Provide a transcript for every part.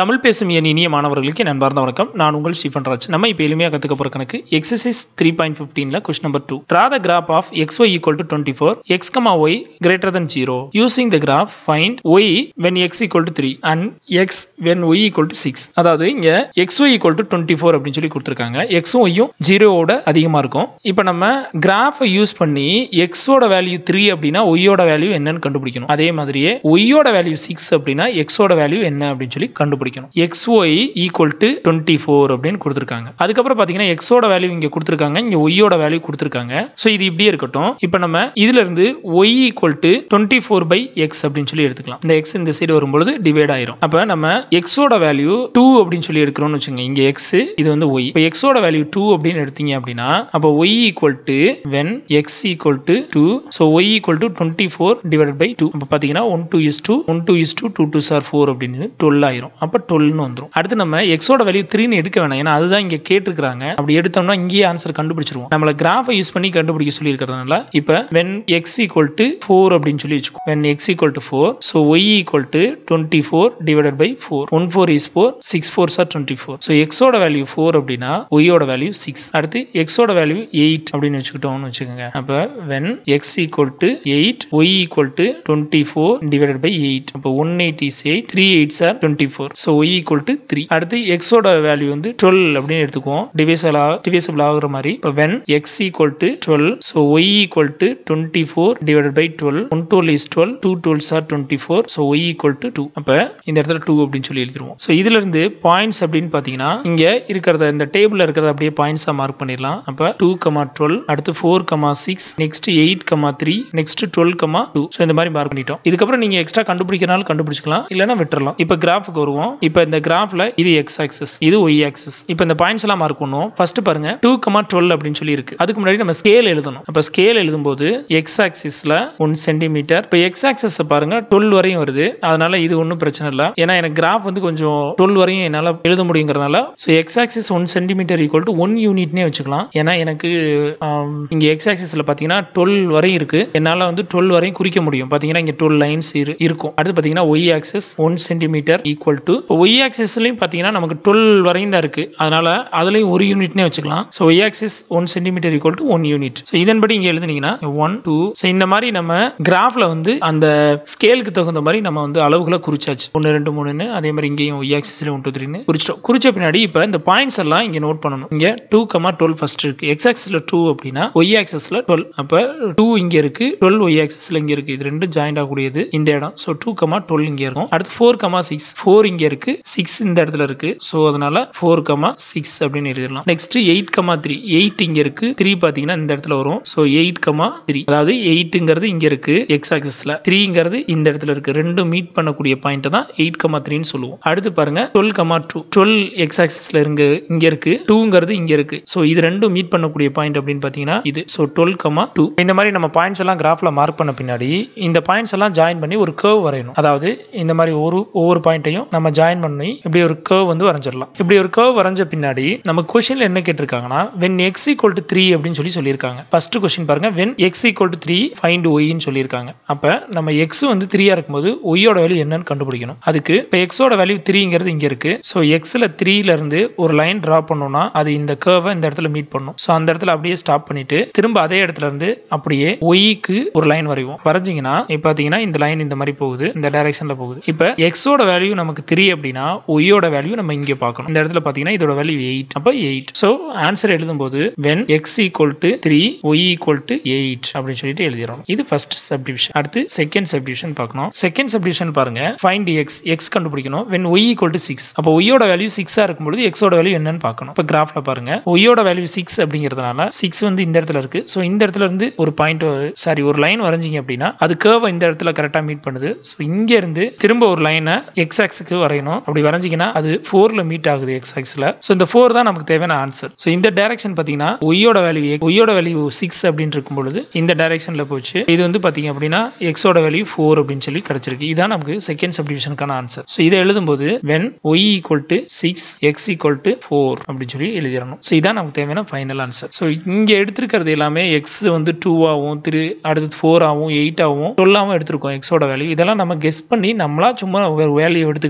தமிழ் பேசும் என் இனிய மாணவர்களுக்கு என் அன்பார்ந்த வணக்கம் நான் உங்கள் ஸ்டீஃபன் ராஜ் நம்ம இப்போ எளிமையாக கற்றுக்க போகிற கணக்கு எக்ஸசைஸ் த்ரீ பாயிண்ட் ஃபிஃப்டீனில் question number two draw the graph of x y equal to twenty four x comma y greater than zero using the graph find y when X equal to three and x when y equal to six அதாவது இங்கே x y equal to twenty four அப்படின்னு சொல்லி கொடுத்துருக்காங்க எக்ஸும் ஒய்யும் ஜீரோவோட அதிகமாக இருக்கும் இப்போ நம்ம கிராஃபை யூஸ் பண்ணி எக்ஸோட வேல்யூ த்ரீ அப்படின்னா ஒய்யோட வேல்யூ என்னன்னு கண்டுபிடிக்கணும் அதே மாதிரியே ஒய்யோட வேல்யூ சிக்ஸ் அப்படின்னா எக்ஸோட வேல்யூ என்ன அப்படின்னு சொல்லி கண்டுபிடிக்கணும் x y equal to twenty four அப்படின்னு கொடுத்துருக்காங்க அதுக்கப்புறம் பார்த்தீங்கன்னா எக்ஸோட வேல்யூ இங்கே கொடுத்துருக்காங்க இங்கே ஒய்யோட வேல்யூ கொடுத்துருக்காங்க ஸோ இது இப்படியே இருக்கட்டும் இப்போ நம்ம இதுல இருந்து y equal to twenty four by x அப்படின்னு சொல்லி எடுத்துக்கலாம் இந்த எக்ஸ் இந்த சைடு வரும்பொழுது டிவைட் ஆயிரும் அப்போ நம்ம எக்ஸோட வேல்யூ டூ அப்படின்னு சொல்லி எடுக்கிறோம்னு வச்சுங்க இங்கே எக்ஸ் இது வந்து ஒய் இப்போ எக்ஸோட வேல்யூ டூ அப்படின்னு எடுத்தீங்க அப்படின்னா அப்போ y equal to when X equal to two so Y equal to twenty four divide by two அப்போ பார்த்தீங்கன்னா one two is two one two is two two two sir four அப்படின்னு twelve ஆயிரும் அப்போ டுவெல்னு வந்துடும் அடுத்து நம்ம எக்ஸோட வேல்யூ த்ரீன்னு எடுக்க வேணாம் ஏன்னா அதுதான் இங்கே கேட்டிருக்காங்க அப்படி எடுத்தோம்னா இங்கேயே ஆன்சர் கண்டுபிடிச்சிருவோம் நம்மள கிராஃபை யூஸ் பண்ணி கண்டுபிடிக்க சொல்லி இருக்கிறதுனால இப்போ when X equal to four அப்படின்னு சொல்லி வச்சுக்கோ when X equal to four so Y equal to twenty four divided by four one four is four six four sir twenty four so எக்ஸோட வேல்யூ ஃபோர் அப்படின்னா ஒய்யோட value six அடுத்து எக்ஸோட value eight அப்படின்னு வச்சுக்கிட்டோம்னு வச்சுக்கோங்க அப்போ when X equal to eight Y equal to twenty four divided by eight அப்போ one eight is eight three eight are twenty four so Y equal to three அடுத்து எக்ஸோட value வந்து டுவெல் அப்படின்னு எடுத்துக்குவோம் டிவைசபிள் டிவைசபிள் ஆகுற மாதிரி இப்போ when X equal to twelve so Y equal to twenty four divided by twelve one twelve is twelve two twelve sir twenty four so Y equal to two அப்போ இந்த இடத்துல two அப்படின்னு சொல்லி எழுதிருவோம் so இதுல இருந்து பாயிண்ட்ஸ் அப்படின்னு பார்த்தீங்கன்னா இங்க இருக்கிறத இந்த டேபிள்ல இருக்கிறத அப்படியே பாயிண்ட்ஸா மார்க் பண்ணிடலாம் அப்போ டூ கமா டுவெல் அடுத்து four comma six next eight comma three next twelve comma two so இந்த மாதிரி மார்க் பண்ணிட்டோம் இதுக்கப்புறம் நீங்க எக்ஸ்ட்ரா கண்டுபிடிக்கிறனாலும் கண்டுபிடிச்சிக்கலாம் இல்லைன்னா விட்டுறலாம் இப்போ கிராஃபுக்கு வருவோம் இப்போ இந்த கிராஃப்ல இது எக்ஸ் ஆக்சஸ் இது ஒய் ஆக்சஸ் இப்போ இந்த பாயிண்ட்ஸ் எல்லாம் மார்க் பண்ணுவோம் ஃபர்ஸ்ட் பாருங்க டூ கமா டுவெல் அப்படின்னு சொல்லி இருக்கு அதுக்கு முன்னாடி நம்ம ஸ்கேல் எழுதணும் அப்போ ஸ்கேல் எழுதும்போது எக்ஸ் ஆக்சிஸ்ல ஒன் சென்டிமீட்டர் இப்போ எக்ஸ் ஆக்சஸ் பாருங்க டுவெல் வரையும் வருது அதனால இது ஒன்றும் பிரச்சனை இல்லை ஏன்னா எனக்கு கிராஃப் வந்து கொஞ்சம் டுவெல் வரையும் என்னால் எழுத முடியுங்கிறனால so x axis one centimetre equal to one யூனிட்னே வச்சுக்கலாம் ஏன்னா எனக்கு ஆம், இங்க எக்ஸ் ஆக்சிஸ்ல பார்த்தீங்கன்னா டுவெல் வரையும் இருக்கு என்னால் வந்து டுவெல் வரையும் குறிக்க முடியும் பார்த்தீங்கன்னா இங்கே டுவெல் லைன்ஸ் இருக்கும் அடுத்து பார்த்தீங்கன்னா y axis one centimetre equal to y ஆக்சிஸ்லையும் பார்த்தீங்கன்னா நமக்கு டுவெல் வரையும் தான் இருக்கு அதனால அதுலயும் ஒரு யூனிட்னே வச்சுக்கலாம் so y axis one centimetre equal to one unit so இதன்படி இங்கே எழுதுனீங்கன்னா ஒன் டூ ஸோ இந்த மாதிரி நம்ம கிராஃப்ல வந்து அந்த ஸ்கேலுக்கு தகுந்த மாதிரி நம்ம வந்து அளவுகளை குறிச்சாச்சு ஒன்று ரெண்டு மூணுன்னு அதே மாதிரி இங்கேயும் ஒய் ஆக்சிஸ்ல ஒன் டூ த்ரீன்னு குறிச்சிட்டோம் குறிச்ச பின்னாடி இப்போ இந்த பாயிண்ட்ஸ் எல்லாம் இங்கே நோட் பண்ணணும் இங்கே டூ கமா டுவெல் ஃபர்ஸ்ட் இருக்கு எக்ஸ் ஆக்சிஸ்ல டூ அப்படின்னா ஒய் ஆக்சிஸ்ல டுவெல் அப்போ டூ இங்கே இருக்கு டுவெல் ஒய் ஆக்சிஸ்ல இங்கே இருக்கு இது ரெண்டும் ஜாயிண்ட் ஆகக்கூடியது இந்த இடம் ஸோ டூ கமா டுவெல் இங்கே இருக்கும் அடுத்து ஃபோர் கமா சிக்ஸ் ஃபோர் இங்கே இருக்கு சிக்ஸ் இந்த இடத்துல இருக்கு ஸோ அதனால ஃபோர் கமா சிக்ஸ் அப்படின்னு எழுதிடலாம் next eight comma three eight இங்கே இருக்கு த்ரீ பார்த்தீங்கன்னா இந்த இடத்துல வரும் ஸோ எயிட் கமா த்ரீ அதாவது எயிட்டுங்கிறது இங்கே இருக்கு எக்ஸ் ஆக்சிஸ்ல த்ரீங்கிறது இந்த இடத்துல இருக்கு ரெண்டும் மீட் பண்ணக்கூடிய பாயிண்ட் தான் எயிட் கமா த்ரீன்னு சொல்லுவோம் அடுத்து பாருங்க twelve comma two twelve x ஆக்சிஸ்ல இருக்கு இங்க இருக்கு டூங்கிறது இங்க இருக்கு ஸோ இது ரெண்டும் மீட் பண்ணக்கூடிய பாயிண்ட் அப்படின்னு பார்த்தீங்கன்னா இது ஸோ டுவெல் கமா டூ இந்த மாதிரி நம்ம பாயிண்ட்ஸ் எல்லாம் கிராஃப்ல மார்க் பண்ண பின்னாடி இந்த பாயிண்ட்ஸ் எல்லாம் ஜாயின் பண்ணி ஒரு கர்வ் வரையணும் அதாவது இந்த மாதிரி ஒரு ஒவ்வொரு பாயிண்ட்டையும் நம்ம ஜாயின் பண்ணி இப்படி ஒரு கர்வ் வந்து வரைஞ்சிடலாம் இப்படி ஒரு கர்வ் வரைஞ்ச பின்னாடி நம்ம கொஸ்டின்ல என்ன கேட்டிருக்காங்கன்னா when X equal to three அப்படின்னு சொல்லி சொல்லியிருக்காங்க ஃபர்ஸ்ட் கொஸ்டின் பாருங்க when X equal to three find ஒய்ன்னு சொல்லியிருக்காங்க அப்ப நம்ம எக்ஸ் வந்து த்ரீயா இருக்கும்போது ஒய்யோட வேல்யூ என்னன்னு கண்டுபிடிக்கணும் அதுக்கு இப்போ எக்ஸோட வேல்யூ த்ரீங்கிறது இங்க இருக்கு ஸோ எக்ஸ்ல த்ரீல இருந்து ஒரு லைன் டிரா பண்ணோம்னா அது இந்த கர்வை இந்த இடத்துல மீட் பண்ணும் ஸோ அந்த இடத்துல அப்படியே ஸ்டாப் பண்ணிட்டு திரும்ப அதே இடத்துல இருந்து அப்படியே ஒய்க்கு ஒரு லைன் வரைவோம் வரைஞ்சிங்கன்னா இப்போ பார்த்தீங்கன்னா இந்த லைன் இந்த மாதிரி போகுது இந்த டைரக்ஷன்ல போகுது இப்போ எக்ஸோட வேல்யூ நமக்கு த்ரீ அப்படின்னா ஒய்யோட வேல்யூ நம்ம இங்கே பார்க்கணும் இந்த இடத்துல பார்த்தீங்கன்னா இதோட வேல்யூ எயிட் அப்போ எயிட் ஸோ ஆன்சர் எழுதும்போது when X equal to three y equal to eight அப்படின்னு சொல்லிட்டு எழுதிடணும் இது ஃபர்ஸ்ட் சப்டிவிஷன் அடுத்து செகண்ட் சப்டிவிஷன் பார்க்கணும் செகண்ட் சப்டிவிஷன் பாருங்க ஃபைண்ட் எக்ஸ் எக்ஸ் கண்டுபிடிக்கணும் when y equal to six அப்போ ஒய்யோட வேல்யூ சிக்ஸா இருக்கும்போது எக்ஸோட வேல்யூ என்னன்னு பார்க்கணும் இப்போ கிராஃப்ல பாருங்க ஒய்யோட வேல்யூ சிக்ஸ் அப்படிங்கிறதுனால சிக்ஸ் வந்து இந்த இடத்துல இருக்கு ஸோ இந்த இடத்துல இருந்து ஒரு பாயிண்ட் சாரி ஒரு லைன் வரைஞ்சிங்க அப்படின்னா அது கேர்வை இந்த இடத்துல கரெக்டாக மீட் பண்ணுது ஸோ இங்க இருந்து திரும்ப ஒரு லைனை எக்ஸ் ஆக்ஸுக்கு வரையணும் அப்படி வரைஞ்சிங்கன்னா அது ஃபோர்ல மீட் ஆகுது எக்ஸ் ஆக்ஸ்ல ஸோ இந்த ஃபோர் தான் நமக்கு தேவையான ஆன்சர் ஸோ இந்த டைரக்ஷன் பார்த்தீங்கன்னா ஒய்யோட வேல்யூ ஒய்யோட வேல்யூ சிக்ஸ் அப்படின்னு இருக்கும் பொழுது இந்த டைரக்ஷன்ல போச்சு இது வந்து பார்த்தீங்க அப்படின்னா எக்ஸோட வேல்யூ ஃபோர் அப்படின்னு சொல்லி கிடைச்சிருக்கு இதான் நமக்கு செகண்ட் சப்டிவிஷனுக்கான ஆன்சர் ஸோ இதை எழுதும்போது when y equal to six x equal to four அப்படின்னு சொல்லி எழுதிடணும் ஸோ இதான் நமக்கு தேவையான ஃபைனல் ஆன்சர் ஸோ இங்க எடுத்திருக்கிறது எல்லாமே எக்ஸ் வந்து டூவாகவும் த்ரீ அடுத்து ஃபோராகவும் எயிட்டாகவும் டுவெல்லாகவும் எடுத்திருக்கோம் எக்ஸோட வேல்யூ இதெல்லாம் நம்ம கெஸ் பண்ணி நம்மளா சும்மா ஒரு வேல்யூ எடுத்துக்கிட்டு அவங்க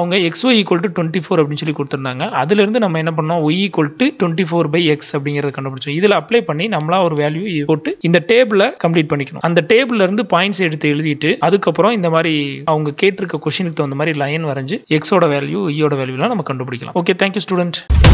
அவங்க x y equal to twenty four அப்படின்னு சொல்லி கொடுத்துருந்தாங்க அதுலேருந்து நம்ம என்ன பண்ணோம் y equal to twenty four by x அப்படிங்கிறத கண்டுபிடிச்சோம் இதில் அப்ளை பண்ணி நம்மளா ஒரு வேல்யூ போட்டு இந்த டேபிளை கம்ப்ளீட் பண்ணிக்கணும் அந்த டேபிள்ல இருந்து பாயிண்ட்ஸ் எடுத்து எழுதிட்டு அதுக்கப்புறம் இந்த மாதிரி அவங்க கேட்டிருக்க கொஸ்டினுக்கு தகுந்த மாதிரி லைன் வரைஞ்சு எக்ஸோட வேல்யூ ஈயோட வேல்யூலாம் நம்ம கண்டுபிடிக்கலாம் ஓகே தேங்க்யூ ஸ்டூடெண்ட்